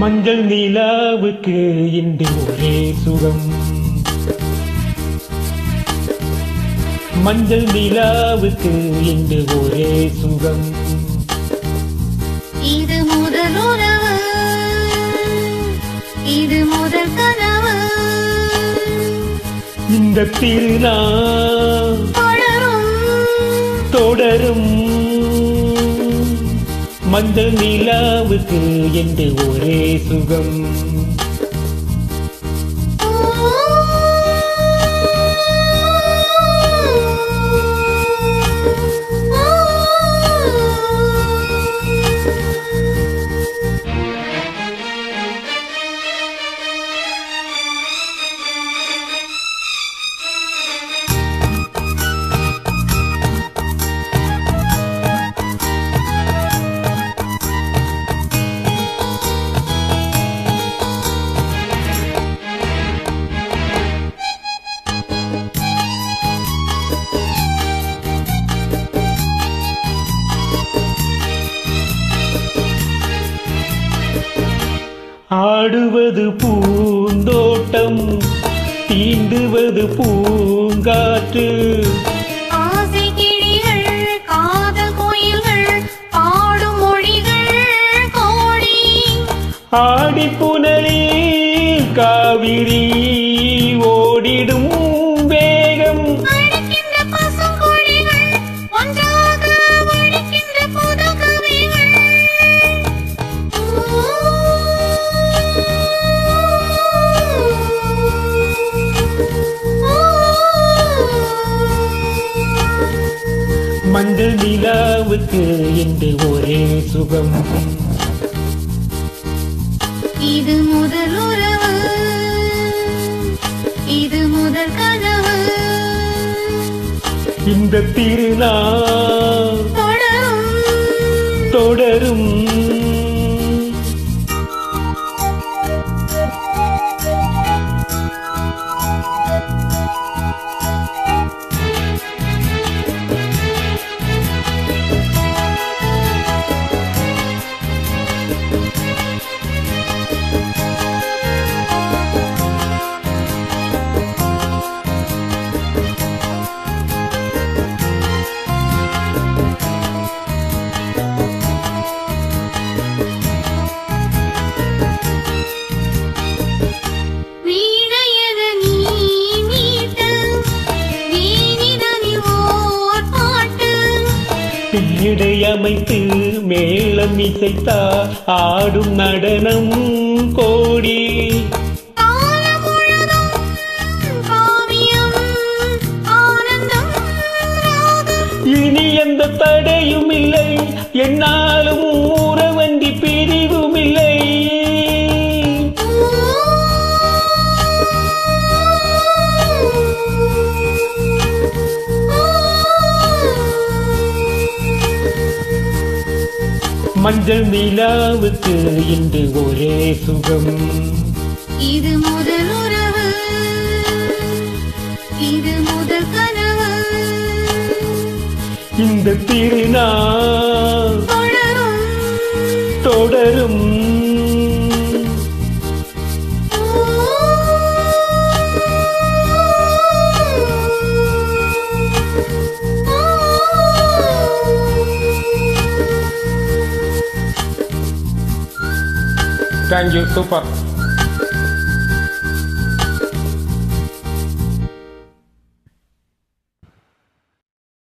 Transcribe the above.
மஞ்சள் நிலாவுக்கு இன்று ஒரே சுகம் மஞ்சள் நிலாவுக்கு இன்று ஒரே சுகம் இது முதல் உறவு இது முதல் கனவு இந்த திருநாள் தொடரும் தொடரும் மஞ்சள் நிலாவுக்கு என்று ஒரே சுகம் ஆடுவது பூந்தோட்டம் தீண்டுவது பூங்காற்று ஆசை கிளிகள் காதல் கோயில்கள் பாடும் மொழிகள் கோடி ஆடி புனலில் காவிரி ஓடிடும் வேகம் அழைக்கின்ற பசுங்கொடிகள் ஒன்றாக வழிக்கின்ற புது கவிகள் மஞ்சள் நிலாவுக்கு என்று ஒரே சுகம் இது முதல் உறவு இது முதல் கனவு இந்த திருநாள் தொடரும் தொடரும் வீணையது நீ மீட்டு வீணிதனில் ஓர் பாட்டு பீடை அமைத்து மேளம் இசைத்தா ஆடும் நடனம் கோடி காலம் முழுதும் காவியம் ஆனந்தம் ராகம் இனி எந்த தடையும் இல்லை என்னாலும் ஊரவண்டி பிரிவும் இல்லை மஞ்சள் நிலாவுக்கு இன்று ஒரே சுகம் இது முதல் உறவு இது முதல் கனவு இந்த திருநாள் தொடரும் தொடரும் தேங்க்யூ சூப்பர்